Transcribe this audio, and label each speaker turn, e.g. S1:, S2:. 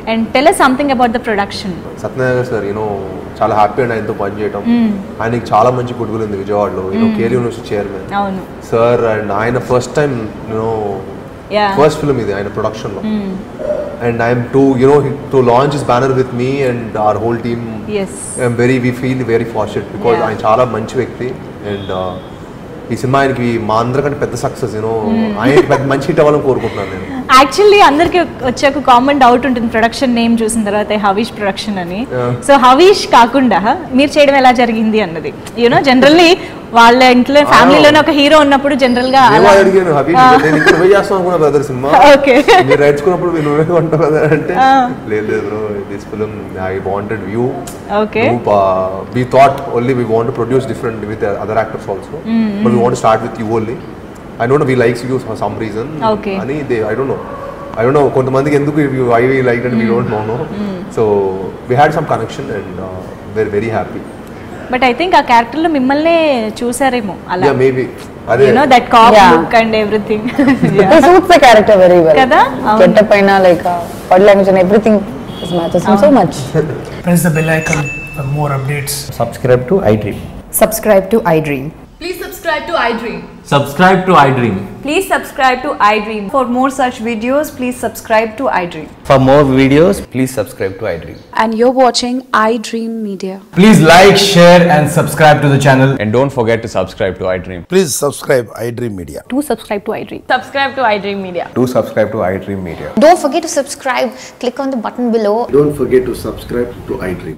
S1: And tell something about the production
S2: Satyanarayana sir you know చాలా happy and ఆయనతో పనిచేయడం ఆయనకి చాలా మంచి గుడ్గులు ఉంది విజయవాడలో యూనో కేర్ యూనివర్సిటీ చైర్మన్
S1: అవును
S2: సార్ అండ్ ఆయన first time you know
S1: Yeah.
S2: First film ఇది ఆయన ప్రొడక్షన్ లో and I'm to you know to launch is banner with me and our whole team
S1: as
S2: I'm very we feel very fortunate because
S1: Yeah.
S2: ఆయన చాలా మంచి వ్యక్తి and ఈ cinema ఆయనకి మా అందరికంటే పెద్ద సక్సెస్ యూనో ఆయన పెద్ద మంచి హిట్ అవ్వాలని కోరుకుంటున్నాను నేను
S1: యాక్చువల్లీ అందరికి వచ్చే ఒక కామన్ డౌట్ ఉంటుంది ప్రొడక్షన్ నేమ్ చూసిన తర్వాత హవీష్ ప్రొడక్షన్ అని
S2: Yeah.
S1: సో హవీష్ కాకుండా మీరు చేయడం ఎలా జరిగింది అన్నది యూనో జనరల్లీ వాళ్ళ ఇంట్లో ఫ్యామిలీలోనే ఒక హీరో ఉన్నప్పుడు జనరల్ గా
S2: ఏమో
S1: అలా
S2: అడిగాను అవి నేను ఇంకా నువ్వే చేస్తాను అనుకున్నా బ్రదర్ సినిమా
S1: Okay.
S2: మీరు నేర్చుకున్నప్పుడు మీరు నువ్వే ఉంటావు కదా అంటే
S1: Ah.
S2: లేదు లేదు bro this film I wanted view
S1: okay
S2: we thought only we want to produce different with the other actors also but we want to start with you only I don't know we likes you for some reason
S1: Okay.
S2: అని they I don't know I don't know కొంతమందికి ఎందుకు why we like and we don't know no so we had some connection and uh, we're very happy
S1: but I think ఆ character లో మిమ్మల్ని చూసారేమో అలా
S2: yeah maybe అదే
S1: you know that cop
S3: Yeah.
S1: Look and everything
S3: He suits the character very well.
S1: కదా? అవును.
S3: Get up అయినా like uh, body language and everything is matches him so much.
S4: press the bell icon for more updates.
S5: subscribe to iDream.
S6: Subscribe to iDream.
S7: Please subscribe to iDream.
S5: Subscribe to iDream.
S6: Please subscribe to iDream. For more such videos, please subscribe to iDream.
S5: For more videos, please subscribe to iDream.
S8: and you're watching iDream Media.
S9: Please like, share, and subscribe to the channel.
S10: And don't forget to subscribe to iDream.
S11: Please subscribe iDream Media.
S8: Do subscribe to iDream.
S7: Subscribe to iDream Media.
S10: Do subscribe to iDream Media.
S12: Don't forget to subscribe. Click on the button below.
S11: Don't forget to subscribe to iDream.